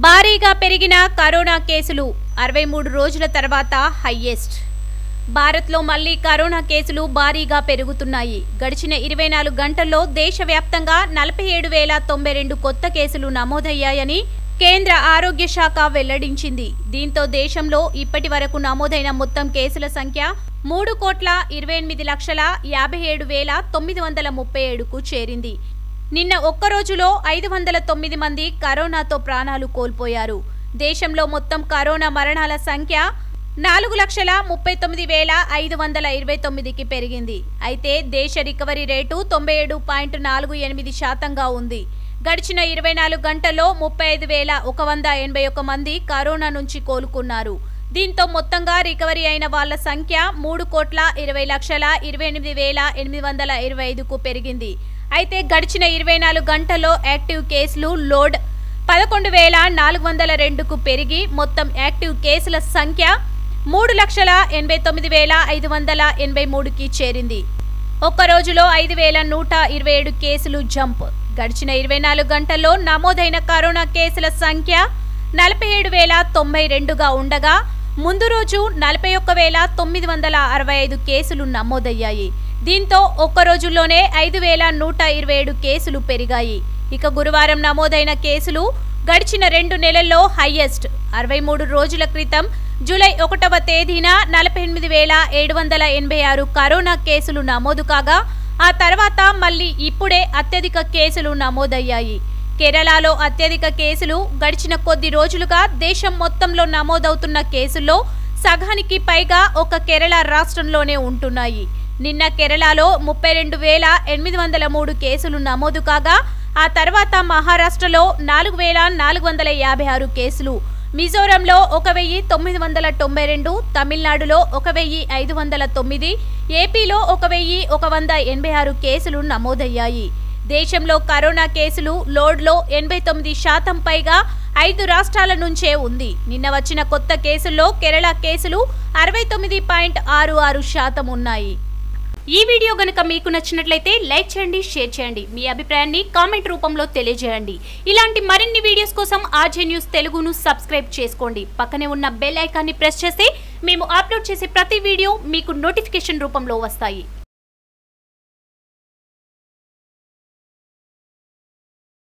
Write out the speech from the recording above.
భారీగా పెరిగిన కరోనా కేసులు అరవై మూడు రోజుల తర్వాత హైయెస్ట్ భారత్లో మళ్లీ కరోనా కేసులు భారీగా పెరుగుతున్నాయి గడిచిన ఇరవై నాలుగు గంటల్లో దేశవ్యాప్తంగా నలభై ఏడు వేల తొంభై రెండు కొత్త కేసులు నమోదయ్యాయని కేంద్ర ఆరోగ్య శాఖ వెల్లడించింది దీంతో దేశంలో ఇప్పటి వరకు నమోదైన మొత్తం కేసుల సంఖ్య మూడు కోట్ల ఇరవై ఎనిమిది లక్షల యాభై ఏడు వేల తొమ్మిది వందల ముప్పై ఏడుకు చేరింది నిన్న ఒక్క రోజులో ఐదు వందల తొమ్మిది మంది కరోనాతో ప్రాణాలు కోల్పోయారు దేశంలో మొత్తం కరోనా మరణాల సంఖ్య నాలుగు లక్షల ముప్పై తొమ్మిది వేల ఐదు వందల ఇరవై తొమ్మిదికి పెరిగింది అయితే దేశ రికవరీ రేటు తొంభై ఏడు పాయింట్ నాలుగు ఎనిమిది శాతంగా ఉంది గడిచిన ఇరవై నాలుగు గంటల్లో ముప్పై ఐదు వేల ఒక వంద ఎనభై ఒక్క మంది కరోనా నుంచి కోలుకున్నారు దీంతో మొత్తంగా రికవరీ అయిన వాళ్ళ సంఖ్య మూడు కోట్ల ఇరవై లక్షల ఇరవై ఎనిమిది వేల ఎనిమిది వందల ఇరవై ఐదుకు పెరిగింది అయితే గడిచిన ఇరవై నాలుగు గంటల్లో యాక్టివ్ కేసులు లోడ్ పదకొండు వేల నాలుగు వందల రెండుకు పెరిగి మొత్తం యాక్టివ్ కేసుల సంఖ్య మూడు లక్షల ఎనభై తొమ్మిది వేల ఐదు వందల ఎనభై మూడుకి చేరింది ఒక్క రోజులో ఐదు వేల నూట ఇరవై ఏడు కేసులు జంప్ గడిచిన ఇరవై నాలుగు గంటల్లో నమోదైన కరోనా కేసుల సంఖ్య నలభై ఏడు వేల తొంభై రెండుగా ఉండగా ముందు రోజు నలభై ఒక్క వేల తొమ్మిది వందల అరవై ఐదు కేసులు నమోదయ్యాయి దీంతో ఒక్క రోజుల్లోనే ఐదు వేల నూట ఇరవై ఏడు కేసులు పెరిగాయి ఇక గురువారం నమోదైన కేసులు గడిచిన రెండు నెలల్లో హైయెస్ట్ అరవై మూడు రోజుల క్రితం జూలై ఒకటవ తేదీన నలభై ఎనిమిది వేల ఏడు వందల ఎనభై ఆరు కరోనా కేసులు నమోదు కాగా ఆ తర్వాత మళ్ళీ ఇప్పుడే అత్యధిక కేసులు నమోదయ్యాయి కేరళలో అత్యధిక కేసులు గడిచిన కొద్ది రోజులుగా దేశం మొత్తంలో నమోదవుతున్న కేసుల్లో సగానికి పైగా ఒక కేరళ రాష్ట్రంలోనే ఉంటున్నాయి నిన్న కేరళలో ముప్పై రెండు వేల ఎనిమిది వందల మూడు కేసులు నమోదు కాగా ఆ తర్వాత మహారాష్ట్రలో నాలుగు వేల నాలుగు వందల యాభై ఆరు కేసులు మిజోరంలో ఒక వెయ్యి తొమ్మిది వందల తొంభై రెండు తమిళనాడులో ఒక వెయ్యి ఐదు వందల తొమ్మిది ఏపీలో ఒక వెయ్యి ఒక వంద ఎనభై ఆరు కేసులు నమోదయ్యాయి దేశంలో కరోనా కేసులు లోడ్లో ఎనభై తొమ్మిది శాతం పైగా ఐదు రాష్ట్రాల నుంచే ఉంది నిన్న వచ్చిన కొత్త కేసుల్లో కేరళ కేసులు అరవై తొమ్మిది పాయింట్ ఆరు ఆరు శాతం ఉన్నాయి ఈ వీడియో గనుక మీకు నచ్చినట్లయితే లైక్ చేయండి షేర్ చేయండి మీ అభిప్రాయాన్ని కామెంట్ రూపంలో తెలియజేయండి ఇలాంటి మరిన్ని వీడియోస్ కోసం ఆర్జే న్యూస్ తెలుగును సబ్స్క్రైబ్ చేసుకోండి పక్కనే ఉన్న బెల్ ఐకాన్ని ప్రెస్ చేస్తే మేము అప్లోడ్ చేసే ప్రతి వీడియో మీకు నోటిఫికేషన్ రూపంలో వస్తాయి